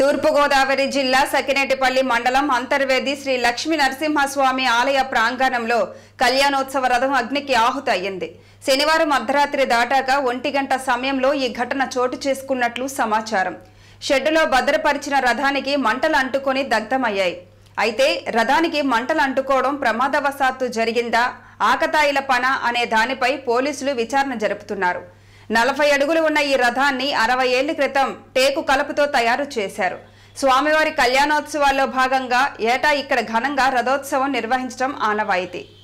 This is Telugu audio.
తూర్పుగోదావరి జిల్లా సకినేటిపల్లి మండలం అంతర్వేది శ్రీ లక్ష్మీ నరసింహస్వామి ఆలయ ప్రాంగణంలో కళ్యాణోత్సవ రథం అగ్నికి ఆహుతి అయ్యింది శనివారం అర్ధరాత్రి దాటాక ఒంటి గంట సమయంలో ఈ ఘటన చోటు చేసుకున్నట్లు సమాచారం షెడ్డులో భద్రపరిచిన రథానికి మంటలు అంటుకొని దగ్ధమయ్యాయి అయితే రథానికి మంటలు అంటుకోవడం ప్రమాదవశాత్తు జరిగిందా ఆకతాయిల పన అనే దానిపై పోలీసులు విచారణ జరుపుతున్నారు నలభై అడుగులు ఉన్న ఈ రథాన్ని అరవై ఏళ్ల క్రితం టేకు కలపతో తయారు చేశారు స్వామివారి కళ్యాణోత్సవాల్లో భాగంగా ఏటా ఇక్కడ ఘనంగా రథోత్సవం నిర్వహించడం ఆనవాయితీ